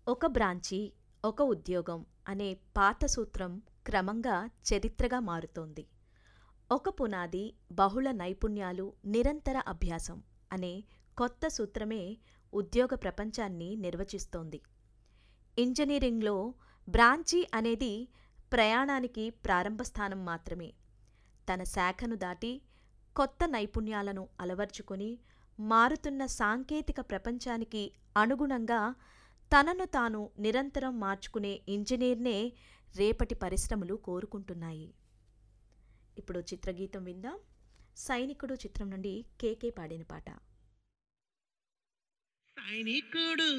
ఒక బ్రాంచి ఒక ఉద్యోగం అనే పాత సూత్రం క్రమంగా చరిత్రగా మారుతోంది ఒక పునాది బహుళ నైపుణ్యాలు నిరంతర అభ్యాసం అనే కొత్త సూత్రమే ఉద్యోగ ప్రపంచాన్ని నిర్వచిస్తోంది ఇంజనీరింగ్లో బ్రాంచి అనేది ప్రయాణానికి ప్రారంభ స్థానం మాత్రమే తన శాఖను దాటి కొత్త నైపుణ్యాలను అలవర్చుకొని మారుతున్న సాంకేతిక ప్రపంచానికి అనుగుణంగా తనను తాను నిరంతరం మార్చుకునే ఇంజనీర్నే రేపటి పరిశ్రమలు కోరుకుంటున్నాయి ఇప్పుడు చిత్రగీతం విందాం సైనికుడు చిత్రం నుండి కేకే పాడిన పాట సైనికుడు